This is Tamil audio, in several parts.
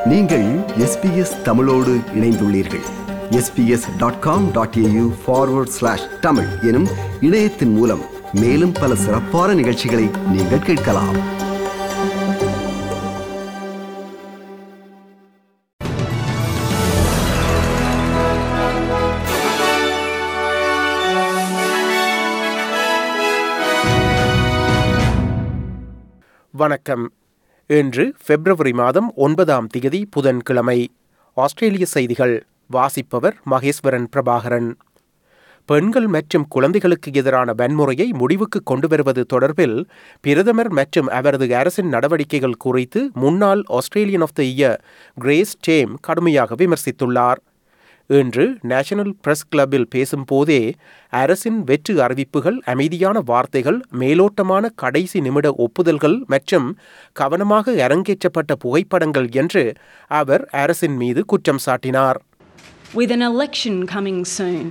நீங்கள் எஸ்பிஎஸ் தமிழோடு இணைந்துள்ளீர்கள் SBS dot com dot AU forward slash Tamil எனும் இணையத்தின் மூலம் மேலும் பல சிறப்பான நிகழ்ச்சிகளை நீங்கள் கேட்கலாம் வணக்கம் இன்று பிப்ரவரி மாதம் ஒன்பதாம் திகதி புதன்கிழமை ஆஸ்திரேலிய செய்திகள் வாசிப்பவர் மகேஸ்வரன் பிரபாகரன் பெண்கள் மற்றும் குழந்தைகளுக்கு எதிரான வன்முறையை முடிவுக்கு கொண்டு வருவது தொடர்பில் பிரதமர் மற்றும் அவரது அரசின் நடவடிக்கைகள் குறித்து முன்னாள் Australian of the year Grace Tame கடுமையாக விமர்சித்துள்ளார் இன்று நேஷனல் பிரஸ் கிளப்பில் பேசும்போதே அரசின் வெற்று அறிவிப்புகள் அமைதியான வார்த்தைகள் மேலோட்டமான கடைசி நிமிட ஒப்புதல்கள் மற்றும் கவனமாக அரங்கேற்றப்பட்ட புகைப்படங்கள் என்று அவர் அரசின் மீது குற்றம் சாட்டினார் with an election coming soon.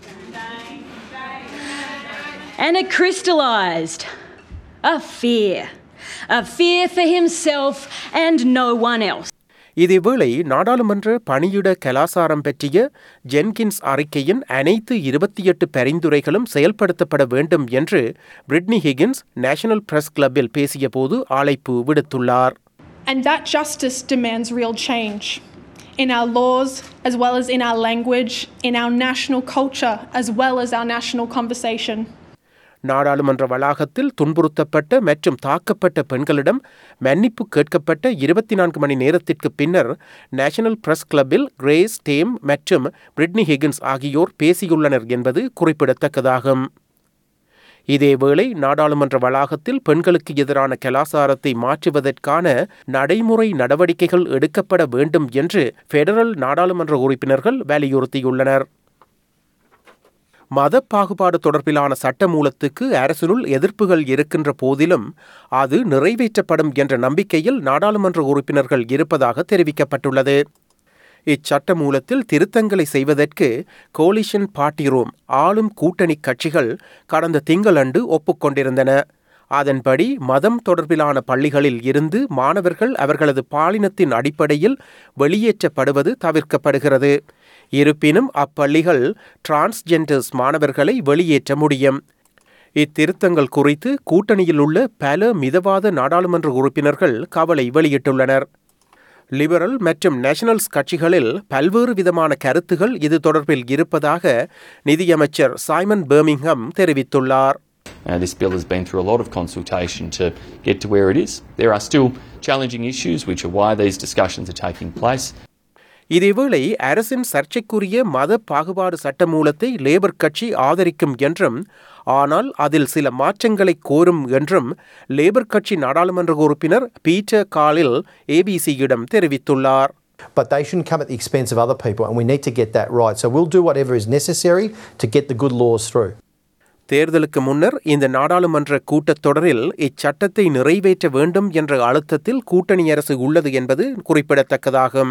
And it crystallised a fear, a fear for himself and no one else. இதேவேளை நாடாளுமன்ற பணியிட கலாசாரம் பற்றிய ஜென்கின்ஸ் அறிக்கையின் அனைத்து இருபத்தி எட்டு பரிந்துரைகளும் செயல்படுத்தப்பட வேண்டும் என்று பிரிட்னி ஹிகின்ஸ் நேஷனல் பிரஸ் கிளப்பில் பேசியபோது அழைப்பு விடுத்துள்ளார் And that justice demands real change in our laws, as well as in our language, in our national culture, as well as our national conversation. நாடாளுமன்ற வளாகத்தில் துன்புறுத்தப்பட்ட மற்றும் தாக்கப்பட்ட பெண்களிடம் மன்னிப்பு கேட்கப்பட்ட இருபத்தி நான்கு மணி நேரத்திற்கு பின்னர் நேஷனல் பிரஸ் கிளப்பில் கிரேஸ் டேம் மற்றும் பிரிட்னி ஹிகின்ஸ் ஆகியோர் பேசியுள்ளனர் என்பது குறிப்பிடத்தக்கதாகும் இதேவேளை நாடாளுமன்ற வளாகத்தில் பெண்களுக்கு எதிரான கலாசாரத்தை மாற்றுவதற்கான நடைமுறை நடவடிக்கைகள் எடுக்கப்பட வேண்டும் என்று பெடரல் நாடாளுமன்ற உறுப்பினர்கள் வலியுறுத்தியுள்ளனர் மத பாகுபாடு தொடர்பிலான சட்டமூலத்துக்கு அரசினுள் எதிர்ப்புகள் இருக்கின்ற போதிலும் அது நிறைவேற்றப்படும் என்ற நம்பிக்கையில் நாடாளுமன்ற உறுப்பினர்கள் இருப்பதாக தெரிவிக்கப்பட்டுள்ளது இச்சட்ட மூலத்தில் திருத்தங்களை செய்வதற்கு கோலிஷன் பார்ட்டி ரூம் ஆளும் கூட்டணி கட்சிகள் கடந்த திங்களன்று ஒப்புக்கொண்டிருந்தன அதன்படி மதம் தொடர்பிலான பள்ளிகளில் இருந்து மாணவர்கள் அவர்களது பாலினத்தின் அடிப்படையில் வெளியேற்றப்படுவது தவிர்க்கப்படுகிறது இருப்பினும் அப்பள்ளிகள் டிரான்ஸ்ஜெண்டர்ஸ் மாணவர்களை வெளியேற்ற முடியும் இத்திருத்தங்கள் குறித்து கூட்டணியில் உள்ள பல மிதவாத நாடாளுமன்ற உறுப்பினர்கள் கவலை வெளியிட்டுள்ளனர் லிபரல் மற்றும் நேஷனல்ஸ் கட்சிகளில் பல்வேறு விதமான கருத்துகள் இது தொடர்பில் இருப்பதாக நிதியமைச்சர் சைமன் பெர்மிங்ஹம் தெரிவித்துள்ளார் Uh, this bill has been through a lot of consultation to get to where it is. There are still challenging issues, which are why these discussions are taking place. இதேவேளை அரசின் சர்ச்சைக்குரிய மத பாகுபாடு சட்டமூலத்தை லேபர் கட்சி ஆதரிக்கும் என்றும் ஆனால் அதில் சில மாற்றங்களை கோரும் என்றும் லேபர் கட்சி நாடாளுமன்ற உறுப்பினர் பீட்டர் காலில் ஏபிசியிடம் தெரிவித்துள்ளார் But they shouldn't come at the expense of other people, and we need to get that right. So we'll do whatever is necessary to get the good laws through. தேர்தலுக்கு முன்னர் இந்த நாடாளுமன்ற கூட்டத்தொடரில் இச்சட்டத்தை நிறைவேற்ற வேண்டும் என்ற அழுத்தத்தில் கூட்டணி அரசு உள்ளது என்பது குறிப்பிடத்தக்கதாகும்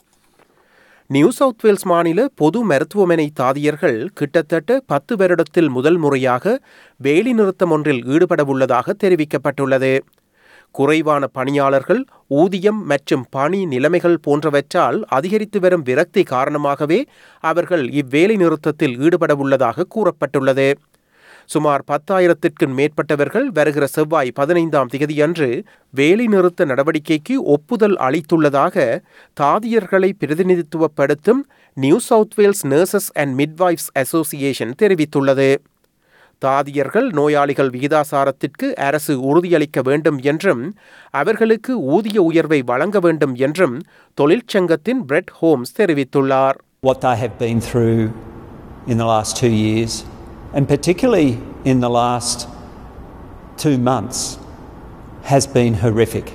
நியூ சவுத் வேல்ஸ் மாநில பொது மருத்துவமனை தாதியர்கள் கிட்டத்தட்ட பத்து வருடத்தில் முதல் முறையாக வேலைநிறுத்தம் ஒன்றில் ஈடுபடவுள்ளதாக தெரிவிக்கப்பட்டுள்ளது குறைவான பணியாளர்கள் ஊதியம் மற்றும் பணி நிலைமைகள் போன்றவற்றால் அதிகரித்து வரும் விரக்தி காரணமாகவே அவர்கள் இவ்வேலை நிறுத்தத்தில் ஈடுபடவுள்ளதாக கூறப்பட்டுள்ளது சுமார் பத்தாயிரத்திற்கும் மேற்பட்டவர்கள் வருகிற செவ்வாய் பதினைந்தாம் திகதியன்று வேலைநிறுத்த நடவடிக்கைக்கு ஒப்புதல் அளித்துள்ளதாக தாதியர்களை பிரதிநிதித்துவப்படுத்தும் New South Wales nurses and midwives association தெரிவித்துள்ளது தாதியர்கள் நோயாளிகள் விகிதாசாரத்திற்கு அரசு உறுதியளிக்க வேண்டும் என்றும் அவர்களுக்கு ஊதிய உயர்வை வழங்க வேண்டும் என்றும் தொழிற்சங்கத்தின் பிரெட் ஹோம்ஸ் தெரிவித்துள்ளார் what they have been through in the last two years, and particularly in the last two months, has been horrific.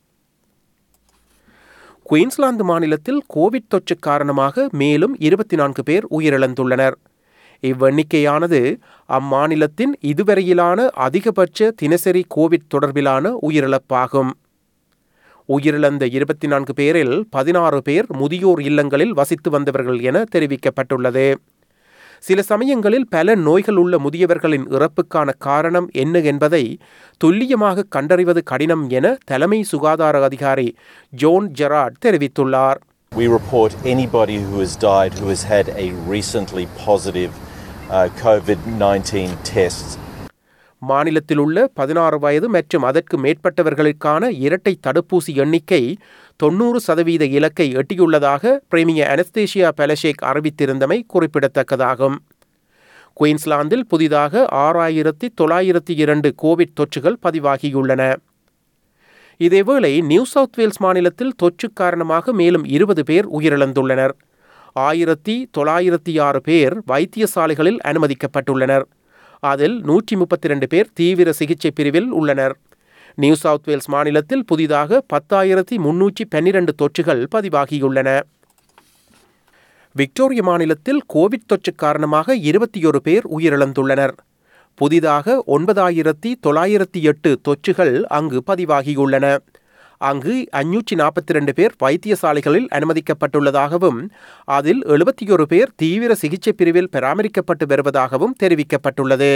Queensland மாநிலத்தில் கோவிட் தொற்று காரணமாக மேலும் இருபத்தி நான்கு பேர் உயிரிழந்துள்ளனர் இவ்வெண்ணிக்கையானது அம்மாநிலத்தின் இதுவரையிலான அதிகபட்ச தினசரி கோவிட் தொடர்பிலான உயிரிழப்பாகும் உயிரிழந்த இருபத்தி நான்கு பேரில் பதினாறு பேர் முதியோர் இல்லங்களில் வசித்து வந்தவர்கள் என தெரிவிக்கப்பட்டுள்ளது சில சமயங்களில் பல நோய்கள் உள்ள முதியவர்களின் இறப்புக்கான காரணம் என்ன என்பதை துல்லியமாக கண்டறிவது கடினம் என தலைமை சுகாதார அதிகாரி ஜோன் ஜெராட் தெரிவித்துள்ளார் We report anybody who has died who has had a recently positive uh, COVID 19 test. மாநிலத்தில் உள்ள பதினாறு வயது மற்றும் அதற்கு மேற்பட்டவர்களுக்கான இரட்டை தடுப்பூசி எண்ணிக்கை தொண்ணூறு சதவீத இலக்கை எட்டியுள்ளதாக பிரேமிய அனஸ்தேஷியா பெலஷேக் அறிவித்திருந்தமை குறிப்பிடத்தக்கதாகும் குயின்ஸ்லாந்தில் புதிதாக ஆறாயிரத்தி தொள்ளாயிரத்தி இரண்டு கோவிட் தொற்றுகள் பதிவாகியுள்ளன இதேவேளை நியூ சவுத் வேல்ஸ் மாநிலத்தில் தொற்று காரணமாக மேலும் இருபது பேர் உயிரிழந்துள்ளனர் ஆயிரத்தி தொள்ளாயிரத்தி ஆறு பேர் வைத்தியசாலைகளில் அனுமதிக்கப்பட்டுள்ளனர் அதில் நூற்றி முப்பத்தி ரெண்டு பேர் தீவிர சிகிச்சை பிரிவில் உள்ளனர் நியூ சவுத் வேல்ஸ் மாநிலத்தில் புதிதாக பத்தாயிரத்தி முன்னூற்றி பன்னிரண்டு தொற்றுகள் பதிவாகியுள்ளன விக்டோரிய மாநிலத்தில் கோவிட் தொற்று காரணமாக இருபத்தி ஒரு பேர் உயிரிழந்துள்ளனர் புதிதாக ஒன்பதாயிரத்தி தொள்ளாயிரத்தி எட்டு தொற்றுகள் அங்கு பதிவாகியுள்ளன அங்கு அஞ்சூற்றி நாற்பத்தி ரெண்டு பேர் வைத்தியசாலைகளில் அனுமதிக்கப்பட்டுள்ளதாகவும் அதில் எழுபத்தி ஒரு பேர் தீவிர சிகிச்சை பிரிவில் பராமரிக்கப்பட்டு வருவதாகவும் தெரிவிக்கப்பட்டுள்ளது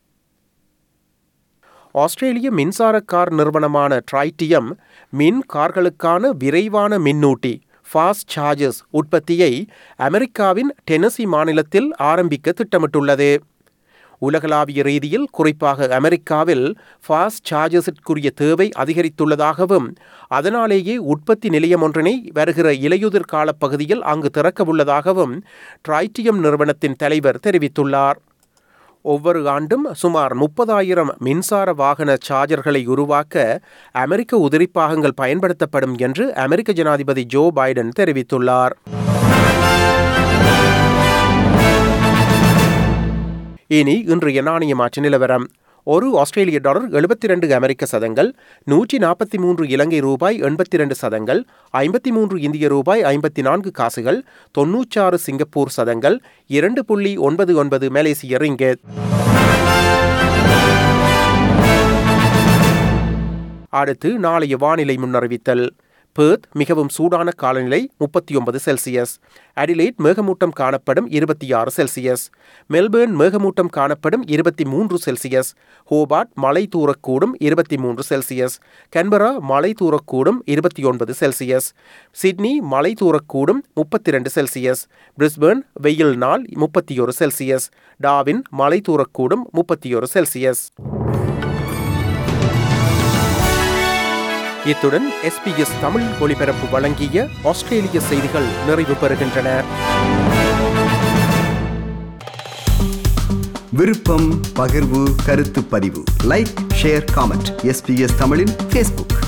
ஆஸ்திரேலிய மின்சார கார் நிறுவனமான ட்ரைட்டியம் மின் கார்களுக்கான விரைவான மின்னூட்டி ஃபாஸ்ட் சார்ஜஸ் உற்பத்தியை அமெரிக்காவின் டெனசி மாநிலத்தில் ஆரம்பிக்க திட்டமிட்டுள்ளது உலகளாவிய ரீதியில் குறிப்பாக அமெரிக்காவில் ஃபாஸ்ட் சார்ஜஸிற்குரிய தேவை அதிகரித்துள்ளதாகவும் அதனாலேயே உற்பத்தி நிலையம் ஒன்றினை வருகிற இலையுதிர் கால பகுதியில் அங்கு திறக்கவுள்ளதாகவும் ட்ரைட்டியம் நிறுவனத்தின் தலைவர் தெரிவித்துள்ளார் ஒவ்வொரு ஆண்டும் சுமார் முப்பதாயிரம் மின்சார வாகன சார்ஜர்களை உருவாக்க அமெரிக்க உதிரிப்பாகங்கள் பயன்படுத்தப்படும் என்று அமெரிக்க ஜனாதிபதி ஜோ பைடன் தெரிவித்துள்ளார் இனி இன்றைய நாணய மாற்று நிலவரம் ஒரு ஆஸ்திரேலிய டாலர் எழுபத்தி ரெண்டு அமெரிக்க சதங்கள் நூற்றி நாற்பத்தி மூன்று இலங்கை ரூபாய் எண்பத்தி ரெண்டு சதங்கள் ஐம்பத்தி மூன்று இந்திய ரூபாய் ஐம்பத்தி நான்கு காசுகள் தொன்னூற்றாறு சிங்கப்பூர் சதங்கள் இரண்டு புள்ளி ஒன்பது ஒன்பது மலேசிய ரிங்கெட் அடுத்து நாளைய வானிலை முன்னறிவித்தல் பேர்த் மிகவும் சூடான காலநிலை முப்பத்தி ஒன்பது செல்சியஸ் அடிலைட் மேகமூட்டம் காணப்படும் இருபத்தி ஆறு செல்சியஸ் மெல்பேர்ன் மேகமூட்டம் காணப்படும் இருபத்தி மூன்று செல்சியஸ் ஹோபார்ட் மழை தூரக்கூடும் இருபத்தி மூன்று செல்சியஸ் கன்பரா மழை தூரக்கூடும் இருபத்தி ஒன்பது செல்சியஸ் சிட்னி மழை தூரக்கூடும் முப்பத்தி ரெண்டு செல்சியஸ் பிரிஸ்பேர்ன் வெயில் நாள் முப்பத்தி ஒரு செல்சியஸ் டாவின் மழை தூரக்கூடும் முப்பத்தி ஒரு செல்சியஸ் இத்துடன் எஸ்பிஎஸ் தமிழ் ஒலிபரப்பு வழங்கிய ஆஸ்திரேலிய செய்திகள் நிறைவு பெறுகின்றன விருப்பம் பகிர்வு கருத்து பதிவு லைக் ஷேர் காமெண்ட் எஸ்பிஎஸ் தமிழின் ஃபேஸ்புக்